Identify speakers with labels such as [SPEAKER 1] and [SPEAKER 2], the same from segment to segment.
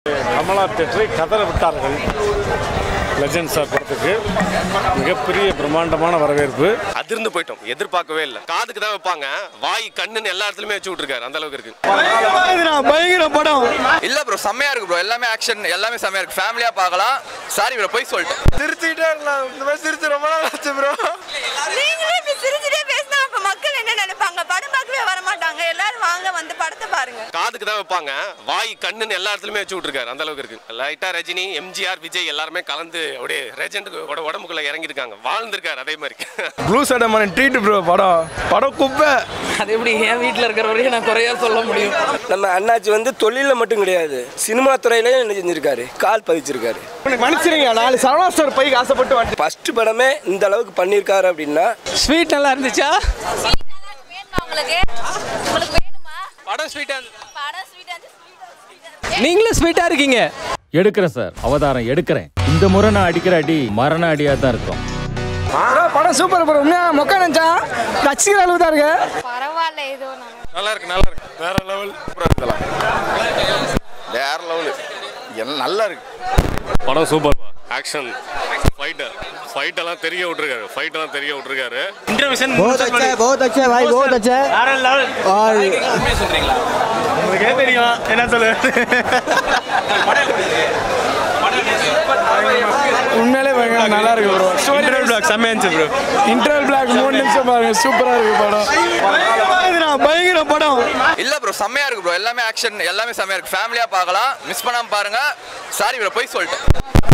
[SPEAKER 1] கமலா தேட்டரை கதற விட்டார்கள் legend sir படத்துக்கு மிகப்பெரிய பிரம்மாண்டமான வரவேற்பு
[SPEAKER 2] அதிர்ந்து போயிட்டோம் எதிர்பார்க்கவே இல்லை காதுக்கு தான் வைப்பாங்க வாய் கண்ணுன்னு எல்லா இடத்துலயுமே வச்சு விட்டுருக்காரு அந்த அளவுக்கு இருக்கு
[SPEAKER 3] பயங்கர படம்
[SPEAKER 4] இல்ல ப்ரோ செம்மையா இருக்கு ப்ரோ எல்லாமே ஆக்ஷன் எல்லாமே செம்மையா இருக்கு ஃபேமிலியா பார்க்கலாம் சாரி ப்ரோ போய் சொல்லிட்டேன்
[SPEAKER 3] சிரிச்சுக்கிட்டே இருக்கலாம் இந்த மாதிரி சிரிச்சு ரொம்ப நாள் ஆச்சு ப்ரோ
[SPEAKER 5] நீங்களே இப்படி சிரிச்சுட்டே பேசினா அப்ப மக்கள் என்ன நினைப்பாங்க படம் பார்க்கவே வர மாட்டாங்க எல்லாரும் வாங்க வந்து படத்தை பாருங்க
[SPEAKER 2] காதுக்கு தான் வைப்பாங்க வாய் கண்ணுன்னு எல்லா இடத்துலயுமே வச்சு விட்டுருக்காரு அந்த அளவுக்கு இருக்கு லைட்டா ரஜினி எம்ஜிஆர் விஜய் எல்லாருமே கலந்து அப்படியே ரெஜெண்ட் உடம்புக்குள்ள இறங்கியிருக்காங்க வாழ்ந்திருக்காரு அதே மாதிரி
[SPEAKER 3] ப்ளூ சடமான ட்ரீட் ப்ரோ படம் படம் குப்பை
[SPEAKER 6] அது எப்படி என் வீட்டில் இருக்கிற வரையும் நான் குறையா சொல்ல முடியும்
[SPEAKER 7] நம்ம அண்ணாச்சி வந்து தொழிலில் மட்டும் கிடையாது சினிமா துறையிலையும் என்ன செஞ்சிருக்காரு கால் பதிச்சிருக்காரு
[SPEAKER 3] மன்னிச்சிருங்க நாலு சரவணா ஸ்டோர் பைக்கு ஆசைப்பட்டு வந்து
[SPEAKER 7] ஃபர்ஸ்ட் படமே இந்த அளவுக்கு பண்ணியிருக்காரு அப்படின்னா
[SPEAKER 6] ஸ்வீட் நல்லா இருந்துச்சா
[SPEAKER 5] வேணுமா உங்களுக்கு உங்களுக்கு வேணுமா
[SPEAKER 6] படம் ஸ்வீட்டா
[SPEAKER 5] படம் ஸ்வீட்
[SPEAKER 6] நீங்களும் ஸ்வீட்டா இருக்கீங்க
[SPEAKER 8] எடுக்கிறேன் சார் அவதாரம் எடுக்கிறேன் இந்த முறை நான் அடிக்கிற அடி மரண அடியா தான் இருக்கும்
[SPEAKER 3] படம் சூப்பர் ப்ரோ உண்மையா மொக்க நினச்சா ரசிக்கிற அளவு தான் இருக்கு
[SPEAKER 5] பரவாயில்ல ஏதோ
[SPEAKER 2] நல்லா இருக்கு நல்லா இருக்கு வேற லெவல் வேற லெவல் எல்லாம் நல்லா இருக்கு
[SPEAKER 1] படம் சூப்பர்
[SPEAKER 2] ஆக்ஷன் ஃபைட்டு ஃபைட் எல்லாம் தெரிய விட்டுருக்காரு ஃபைட் எல்லாம் தெரிய விட்டுருக்காரு
[SPEAKER 3] बहुत अच्छा है बहुत अच्छा है भाई बहुत अच्छा है और
[SPEAKER 1] உங்களுக்கே தெரியும் என்ன சொல்லு
[SPEAKER 3] உண்மையிலே பயங்கர நல்லா இருக்கு ப்ரோ இன்டர்வல் பிளாக் செம்மையா இருந்துச்சு ப்ரோ இன்டர்வல் பிளாக் மூணு நிமிஷம் பாருங்க சூப்பரா இருக்கு படம் பயங்கர படம்
[SPEAKER 4] இல்ல ப்ரோ செம்மையா இருக்கு ப்ரோ எல்லாமே ஆக்ஷன் எல்லாமே செம்மையா இருக்கு ஃபேமிலியா பார்க்கலாம் மிஸ் பண்ணாம பாருங்க சாரி ப்ரோ போய் சொல்லிட்டேன்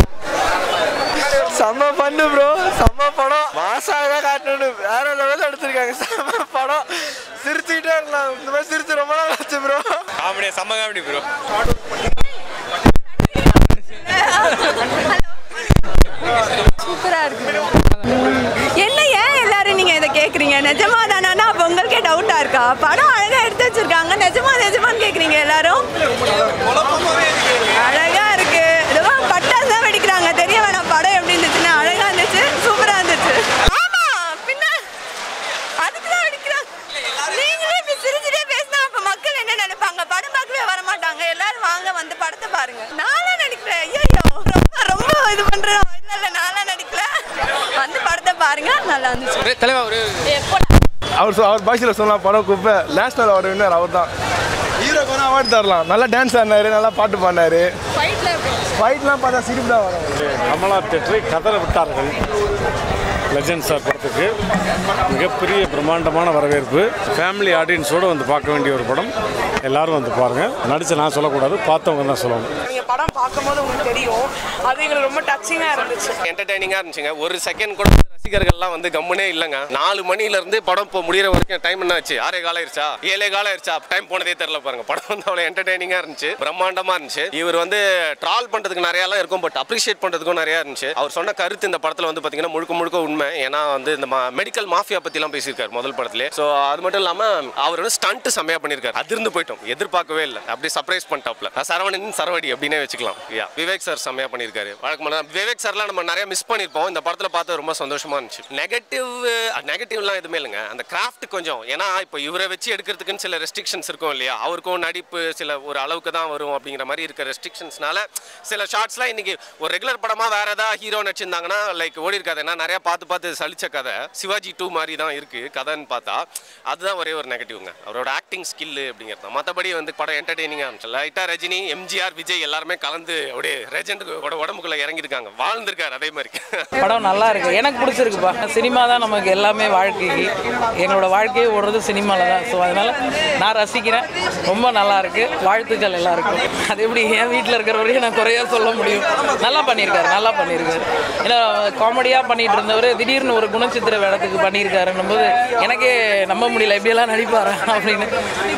[SPEAKER 3] செம்ம பண்ணு ப்ரோ செம்ம படம் மாசாக தான் காட்டணும் வேற லெவலில் எடுத்திருக்காங்க செம்ம படம் சிரிச்சுக்கிட்டே இருக்கலாம் இந்த மாதிரி சிரிச்சு ரொம்ப நாள் ஆச்சு ப்ரோ
[SPEAKER 2] காமெடியா செம்ம காமெடி ப்ரோ
[SPEAKER 5] சூப்பரா இருக்கு என்ன ஏன் எல்லாரும் நீங்க இதை கேக்குறீங்க நிஜமா தானா அப்ப உங்களுக்கே டவுட்டா இருக்கா படம் அழகா எடுத்து வச்சிருக்காங்க நிஜமா நிஜமான்னு கேக்குறீங்க எல்லாரும் அழகா இருக்கு இதெல்லாம் பட்டாசு தான் வெடிக்கிறாங்க தெரிய வேணாம் படம் எப்படி இருந்துச்சுன்னு அழகா இருந்துச்சு சூப்பரா இருந்துச்சு ஆமா பின்ன அதுக்கு தான் வெடிக்கிறாங்க நீங்களே இப்படி சிரிச்சுட்டே பேசினா அப்ப மக்கள் என்ன நினைப்பாங்க படம் பார்க்கவே வர மாட்டாங்க எல்லாரும் வாங்க வந்து படத்தை பாருங்க நானா நடிக்கிறேன் ஐயோ ரொம்ப ரொம்ப இது பண்றேன் இல்ல இல்ல நானா நடிக்கல வந்து படத்தை பாருங்க நல்லா இருந்துச்சு
[SPEAKER 6] தலைவா ஒரு
[SPEAKER 5] எப்போ
[SPEAKER 3] அவர் சொ- அவர் பாஷையில் சொன்னா படம் குப்பை நேஷனல் அவார்டு வின்னர் அவர் தான் ஹீரோக்கு வேணா அவார்டு தரலாம் நல்லா டான்ஸ் ஆடினாரு நல்லா பாட்டு பாடினாரு
[SPEAKER 5] ஃபைட்ல
[SPEAKER 3] ஃபைட்லாம் பார்த்தா சிரிப்பு தான் வரும்
[SPEAKER 1] கமலா தேட்டரை கதற விட்டார்கள் லெஜண்ட் சார் படத்துக்கு மிகப்பெரிய பிரம்மாண்டமான வரவேற்பு ஃபேமிலி ஆடியன்ஸோடு வந்து பார்க்க வேண்டிய ஒரு படம் எல்லாரும் வந்து பாருங்கள் நடிச்ச நான் சொல்லக்கூடாது பார்த்தவங்க தான் சொல்லணும்
[SPEAKER 9] நீங்க படம் பார்க்கும்போது உங்களுக்கு தெரியும் அது எங்களுக்கு ரொம்ப டச்சிங்கா இருந்துச்சு
[SPEAKER 2] என்டர்டைனிங்கா இருந்துச்சுங்க ஒரு செகண்ட் கூட ரசிகர்கள்லாம் வந்து கம்முனே இல்லைங்க நாலு மணில இருந்து படம் இப்போ முடியிற வரைக்கும் டைம் என்ன ஆச்சு ஆறே காலம் ஆயிருச்சா ஏழே காலம் ஆயிருச்சா டைம் போனதே தெரியல பாருங்க படம் வந்து அவ்வளோ என்டர்டைனிங்கா இருந்துச்சு பிரம்மாண்டமா இருந்துச்சு இவர் வந்து ட்ரால் பண்றதுக்கு நிறைய எல்லாம் இருக்கும் பட் அப்ரிஷியேட் பண்றதுக்கும் நிறைய இருந்துச்சு அவர் சொன்ன கருத்து இந்த படத்துல வந்து பாத்தீங்கன்னா முழுக்க முழுக்க உண்மை ஏன்னா வந்து இந்த மெடிக்கல் மாஃபியா பத்திலாம் பேசியிருக்காரு முதல் படத்துல ஸோ அது மட்டும் இல்லாம அவர் வந்து ஸ்டண்ட் செம்மையா பண்ணியிருக்காரு அதிர்ந்து போயிட்டோம் எதிர்பார்க்கவே இல்லை அப்படியே சர்ப்ரைஸ் பண்ணிட்டாப்ல சரவணன் சரவடி அப்படின்னே வச்சுக்கலாம் யா விவேக் சார் செம்மையா பண்ணியிருக்காரு வழக்கமான விவேக் சார்லாம் நம்ம நிறைய மிஸ் பண்ணியிருப்போம் இந்த படத்தில் பார்த்து ரொம்ப சந்தோஷமா இருந்துச்சு நெகட்டிவ் நெகட்டிவ்லாம் எதுவுமே இல்லைங்க அந்த கிராஃப்ட் கொஞ்சம் ஏன்னா இப்போ இவரை வச்சு எடுக்கிறதுக்குன்னு சில ரெஸ்ட்ரிக்ஷன்ஸ் இருக்கும் இல்லையா அவருக்கும் நடிப்பு சில ஒரு அளவுக்கு தான் வரும் அப்படிங்கிற மாதிரி இருக்க ரெஸ்ட்ரிக்ஷன்ஸ்னால சில ஷார்ட்ஸ்லாம் இன்னைக்கு ஒரு ரெகுலர் படமாக வேற ஏதாவது ஹீரோ நடிச்சிருந்தாங்கன்னா லைக் ஓடி இருக்காது ஏன்னா நிறைய பார்த்து பார்த்து சலிச்ச கதை சிவாஜி டூ மாதிரி தான் இருக்கு கதைன்னு பார்த்தா அதுதான் ஒரே ஒரு நெகட்டிவ்ங்க அவரோட ஆக்டிங் ஸ்கில் அப்படிங்கிறது மற்றபடி வந்து படம் என்டர்டெய்னிங்காக இருந்துச்சு லைட்டாக ரஜினி எம்ஜிஆர் விஜய் எல்லாருமே கலந்து அப்படியே ரெஜெண்ட் உடம்புக்குள்ள இறங்கியிருக்காங்க வாழ்ந்திருக்காரு அதே மாதிரி
[SPEAKER 6] படம் நல்லா இருக்கு எனக்கு பிடிச்சிருக்குப்பா சினிமா தான் நமக்கு எல்லாமே வாழ்க்கைக்கு எங்களோட வாழ்க்கையே ஓடுறது சினிமாவில் தான் ஸோ அதனால நான் ரசிக்கிறேன் ரொம்ப நல்லா இருக்கு வாழ்த்துக்கள் எல்லாருக்கும் அது எப்படி என் வீட்டில் இருக்கிற வரையும் நான் குறையா சொல்ல முடியும் நல்லா பண்ணியிருக்காரு நல்லா பண்ணியிருக்காரு ஏன்னா காமெடியாக பண்ணிட்டு இருந்தவர் திடீர்னு ஒரு குணச்சித்திர வேடத்துக்கு பண்ணியிருக்காருன்னும் போது எனக்கே நம்ப முடியல எப்படியெல்லாம் நடிப்பாரா அப்படின்னு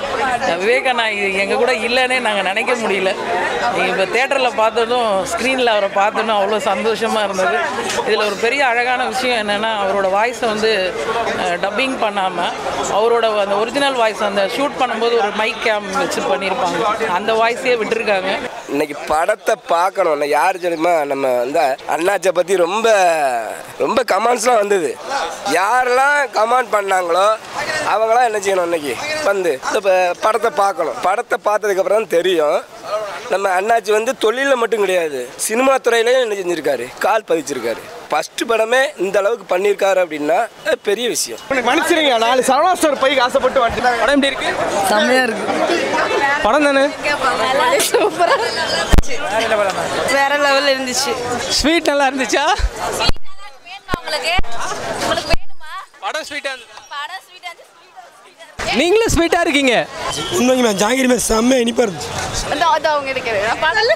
[SPEAKER 6] விவேகா நான் எங்கள் கூட இல்லைன்னே நாங்கள் நினைக்க முடியல இப்போ தேட்டரில் பார்த்ததும் ஸ்க்ரீனில் அவரை பார்த்ததும் அவ்வளோ சந்தோஷமாக இருந்தது இதில் ஒரு பெரிய அழகான விஷயம் என்னென்னா அவரோட வாய்ஸை வந்து டப்பிங் பண்ணாமல் அவரோட அந்த ஒரிஜினல் வாய்ஸ் அந்த ஷூட் பண்ணும்போது ஒரு மைக் கேம் வச்சு பண்ணியிருப்பாங்க அந்த வாய்ஸே விட்டுருக்காங்க
[SPEAKER 7] இன்னைக்கு படத்தை பார்க்கணும் இன்னைக்கு யார் தெரியுமா நம்ம வந்து அண்ணாச்சை பற்றி ரொம்ப ரொம்ப கமெண்ட்ஸ்லாம் வந்தது யாரெல்லாம் கமெண்ட் பண்ணாங்களோ அவங்களாம் என்ன செய்யணும் இன்னைக்கு வந்து இந்த ப- படத்தை பார்க்கணும் படத்தை பார்த்ததுக்கப்புறம் தான் தெரியும் நம்ம அண்ணாச்சி வந்து தொழிலில் மட்டும் கிடையாது சினிமா துறையிலையும் என்ன செஞ்சிருக்காரு கால் பதிச்சிருக்காரு ஃபர்ஸ்ட் படமே இந்த அளவுக்கு பண்ணியிருக்காரு அப்படின்னா அது பெரிய விஷயம்
[SPEAKER 3] மன்னிச்சிருங்க நாலு சரவணா ஸ்டோர் பைக்கு ஆசைப்பட்டு வந்து படம் எப்படி இருக்கு
[SPEAKER 6] செம்மையாக இருக்கு
[SPEAKER 3] படம் தானே
[SPEAKER 5] சூப்பரா வேற லெவல்ல இருந்துச்சு
[SPEAKER 3] ஸ்வீட் நல்லா இருந்துச்சா
[SPEAKER 5] உங்களுக்கு உங்களுக்கு வேணுமா
[SPEAKER 3] படம் ஸ்வீட்டா
[SPEAKER 5] படம் ஸ்வீட்டா
[SPEAKER 3] நீங்களும் ஸ்வீட்டா இருக்கீங்க
[SPEAKER 10] உண்மைக்குமே ஜாங்கிரி மேம் செம்ம இனிப்பாக இருந்துச்சு
[SPEAKER 5] அந்த அது அவங்க இருக்கிறது நான் படம்ல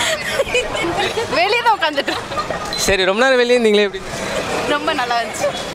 [SPEAKER 5] வெளியே தான் உட்காந்துட்டு
[SPEAKER 3] சரி ரொம்ப நேரம் வெளியே இருந்தீங்களே எப்படி
[SPEAKER 5] ரொம்ப நல்லா இருந்துச்சு